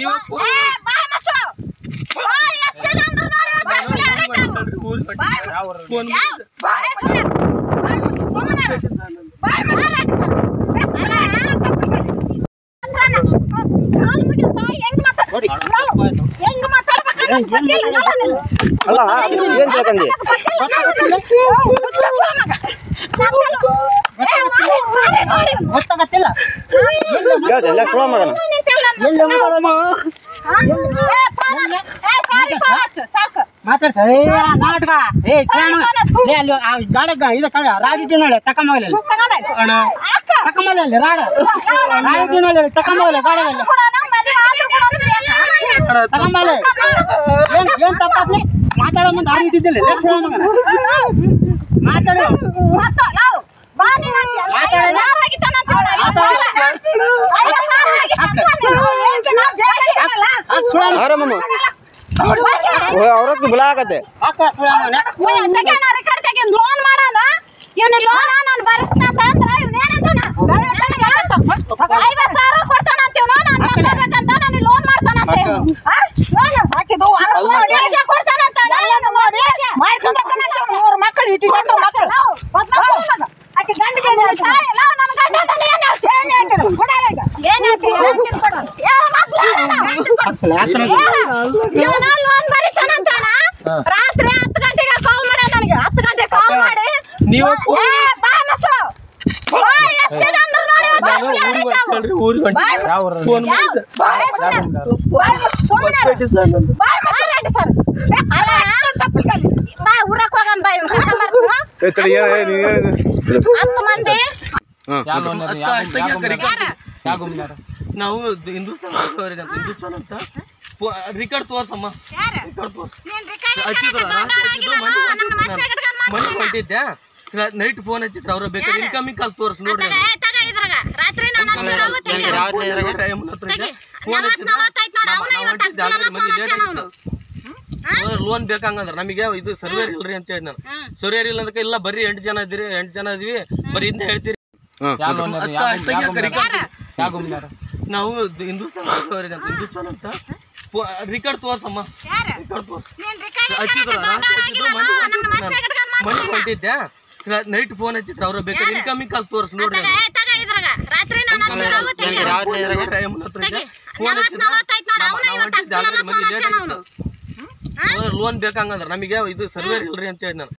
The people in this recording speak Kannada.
ನೀವು ಏ, ಬಾಯ್ ಮುಚ್ಚು. ಬಾಯ್ ಎಷ್ಟಿದೆ ಅಂದ್ರು ನೋಡಿ, ಜಾಸ್ತಿ ಆಡೈತೆ ಅವು. ಬಾಯ್ ಮುಚ್ಚು. ಯಾವ? ಬಾಯ್ ಸುಮ್ನೆ. ಬಾಯ್ ಮುಚ್ಚು, ಸುಮ್ನೆ ಇರು. ಬಾಯ್ ಮಾರಾಟ ಸರ್. ಅಲ್ಲ, ಯಾರು ತಪ್ಪಿದೆ? ಅಂದ್ರನ, ಕಾಲ್ ಮುಗಿತಾ, ಹೆಂಗ್ ಮಾತಾಡ್- ನಾವು ಹೆಂಗ್ ಮಾತಾಡ್ಬೇಕಂತ ಗೊತ್ತಿಲ್ಲ, ಅಲ್ಲ ನಿನಗೆ? ಅಲ್ಲ ಏನ್ ತಿಳ್ಕಂದಿ ಗೊತ್ತಿಲ್ಲ. ಮುಚ್ಚು ಸುಳ ಮಗ. ಏ, ಮಾರಿ, ಮಾರಿ ನೋಡಿ. ಗೊತ್ತಾಗತ್ತಿಲ್ಲ ಹೇಳ್ದೆ ಎಲ್ಲ ಸುಳ ಮಗನ ಎಲ್ಲಿ ಮಾತಾಡೋದು ಹಾ? ಏ, ಪಾಲ- ಏ, ಸಾರಿ ಪಾಲಚ್ಚು, ಸಾಕು. ಮಾತಾಡ್ತಾರೆ ಏ ನಾಟಕ ಏ ಶ್ರೀರಾಮ ಲೇ ಅಲ್ಲಿ ಆ ಗಾಡಗ ಇದು ಕಳ ರಾಡಿಟಿನೊಳೆ ತಕಮಗಲಿ ತಗೋಬೇಕು. ಅಣ್ಣ ಅಕ್ಕ, ತಕಮಲ್ಲಿ ರಾಡ ರಾಡಿಟಿನೊಳೆ ತಕಮಗಲಿ ಗಾಡಗಲ್ಲಿ ಕೊಡೋಣ, ಮದುವೆ ಆದ್ರೂ ಕೊಡೋಣ, ಬೇಕಾ? ತಕಮಲ್ಲಿ ಏನ್ ಏನ್ ತಪ್ಪಾತ್ಲಿ ಮಾತಾಡೋ ಮುಂದೆ ಅರಿತಿದ್ದಿಲ್ಲ ಲೇ ಶ್ರೀರಾಮಗನ ಮಾತಾಡು ಮತ್ತು ನಾವು ಬಾ ನೀನು ಅಂತೀಯ. ಮಾತಾಡಲ್ಲ. ಯಾರು ಆಗಿದ್ದಾನಂತ ಹೇಳು. ಮಾತಾಡಲ್ಲ. ಅಯ್ಯೋ, ಸಾರು ಆಗಿದ್ದಾನಂತ ನೀನು. ಏಕೆ ನಾವು ಬೇಕಿರಲ್ಲ? ಹಾಕ್ ಶ್ರೀರಾಮ ಆರಾಮಮ್ಮ ಅವ್ರತ್ತು ಬಿಳ ಆಗತ್ತೆ ಹಾಕ ಶ್ರೀರಾಮನ ಓಯ್, ತೆಗ್ಯಾನ, ರೆಕಾರ್ಡ್ ತೆಗ್ಯಾನ, ಲೋನ್ ಮಾಡೋಣ ಇವನು ಲೋನ್ ನಾನು ಭರಿಸ್ತಾನ ಅಂದ್ರ ಇವ್ನು ಏನಂತಾನ ಐವತ್ತು ಸಾವಿರ ಕೊಡ್ತಾನ ಅಂತೀವ್ ನಾನು ಮಾಡ್ಬೇಕಂತ ನಾನು ಲೋನ್ ಮಾಡ್ತಾನ ಅಂತ ಲೋನ್ ಹಾಕಿದ್ದು ಲಕ್ಷ ಕೊಡ್ತಾನ ಅಂತ ಮೂರು ಮಕ್ಕಳು ಇಟ್ಟಿದ್ದು ಮಕ್ಕಳು ಆಕೆ ಗಂಡಿಗೆ ತಾಯಿ ನಾವು ನಮ್ಮ ಗಂಡ ಅಂತ ನೀನ್ ಹೇಳ್ತಿ? ಏನ್ ಹೇಳ್ತೀರಿ? ಕೊಡಲ್ಲ ಈಗ. ಏನ್ ಹೇಳ್ತೀರಿ? ಹೇಳ್ತೀನಿ ಕೊಡು. ಹೇಳು ಮಕ್ಳು ಹೇಳು. ಇವನ ಲೋನ್ ಬರೀತಾನಂತ ಅಣ್ಣ. ರಾತ್ರಿ ಹತ್ತು ಗಂಟೆಗೆ ಕಾಲ್ ಮಾಡ ನನಗೆ ಹತ್ತು ಗಂಟೆ ಕಾಲ್ ಮಾಡಿ ನೀವು ಏ, ಬಾಯ್ ಮುಚ್ಚು. ಬಾಯ್ ಎಷ್ಟಿದೆ ಅಂದ್ರು ನೋಡಿ, ಒಂದ್ ಜಾಸ್ತಿ ಆಡೈತೆ ಅವು. ಊರಿಗೆ ಬಾಯ್ ಮುಚ್ಚು. ಫೋನ್ ಯಾವ? ಬಾಯ್ ಸುಮ್ನೆ. ಬಾಯ್ ಮುಚ್ಚು, ಸುಮ್ನೆ ಇರು. ಬಾಯ್ ಮಾತಾಡಿ ಸರ್. ಅಲ್ಲ, ಚಪ್ಪಲ್ಕಲ್ಲಿ. ಬಾ, ಊರಕ್ ಹೋಗಣ ಬಾ, ಇವ್ನು ಕರ್ಕೊಂಡ್ ಬರ್ತೀನ? ಹತ್ತು ಮಂದಿ ಯಾರ? ನಾವು ಹಿಂದೂಸ್ತಾನ್ ಅವ್ರಿಗೆ ಅಂತ ಹಿಂದೂಸ್ತಾನ್ ಅಂತ ರಿಕಾರ್ಡ್ ತೋರ್ಸಮ್ಮ ಯಾರು? ರಿಕಾರ್ಡ್ ತೋರ್ಸ್ ನೀನ್ ರಿಕಾರ್ಡ್ ಹಚ್ಚಿದ್ರು ಹಿಡ್ಕೊಂಡು ರಾತ್ರಿ ಹಚ್ಚಿದ್ರು ದೊಡ್ಡವನಾಗಿಲ್ಲ, ಮನೆ ನನ್ನ ಮಸ್ತ್ ಹಿಡ್ಕೊಂಡು ಮನೆ ಮಾಡ್ತಾನೆ. ಹೊಂಟಿದ್ದೆ ನೈಟ್ ಫೋನ್ ಹಚ್ಚಿದ್ರು ಅವ್ರು ಬೇಕಾದ್ರೆ ಇನ್ಕಮಿಂಗ್ ಕಾಲ್ ತೋರ್ಸ್ ನೋಡ್ರಿ ತಗ, ಏ, ತಗ ಇದ್ರಾಗ. ರಾತ್ರಿ ನಾನು ಹಚ್ಚಿರೋ ಹೊತ್ತಿಗೆ. ತೆಗಿ. ನಲವತ್ತು ನಲವತ್ತೈದು ನೋಡು, ಅವನ ಇವತ್ತು ಹತ್ತಲ್ಲ ಫೋನ್ ಹಚ್ಚಾನ ಅವ್ನು. ಲೋನ್ ಬೇಕಂಗಂದ್ರ ನಮಗೆ ಇದು ಸರ್ವೇರ್ ಇಲ್ರಿ ಅಂತ ಹೇಳಿ ನಾನು ಸರ್ವೇರ್ ಇಲ್ಲ ಅಂದ್ರೆ ಇಲ್ಲ ಬರ್ರಿ ಎಂಟು ಜನ ಇದೀರಿ ಎಂಟು ಜನ ಇದೀವಿ ಬರೀ ಹಿಂದೆ ಹೇಳ್ತೀರಿ ನಾವು ಹಿಂದೂಸ್ತಾನ್ ಅವ್ರಿಗೆ ಅಂತ ಹಿಂದೂಸ್ತಾನ್ ಅಂತ ರಿಕಾರ್ಡ್ ತೋರ್ಸಮ್ಮ ಯಾರು? ರಿಕಾರ್ಡ್ ತೋರ್ಸ್ ನೀನ್ ರಿಕಾರ್ಡ್ ಹಚ್ಚಿದ್ರು ರಾತ್ರಿ ಹಚ್ಚಿದ್ರು ಮನೆ ನನ್ನ ಮಸ್ತ್ ಹಿಡ್ಕೊಂಡು ಮನೆ ಮಾಡ್ತಾನೆ. ಹೊಂಟಿದ್ದೆ ನೈಟ್ ಫೋನ್ ಹಚ್ಚಿದ್ರು ಅವ್ರು ಬೇಕಾದ್ರೆ ಇನ್ಕಮಿಂಗ್ ಕಾಲ್ ತೋರ್ಸ್ ನೋಡ್ರಿ ತಗ, ಏ, ತಗ ಇದ್ರಾಗ. ರಾತ್ರಿ ನಾನು ಹಚ್ಚಿರೋ ಹೊತ್ತಿಗೆ. ತೆಗಿ. ಫೋನ್ ನಲವತ್ತು ನಲವತ್ತೈದು ನೋಡು, ಅವನ ಇವತ್ತು ಹತ್ತಲ್ಲ ಫೋನ್ ಹಚ್ಚಾನ ಅವ್ನು. ಲೋನ್ ಬೇಕಂಗಂದ್ರ ನಮಗೆ ಇದು ಸರ್ವೇರ್ ಇಲ್ರಿ ಅಂತ ಹೇಳಿ ನಾನು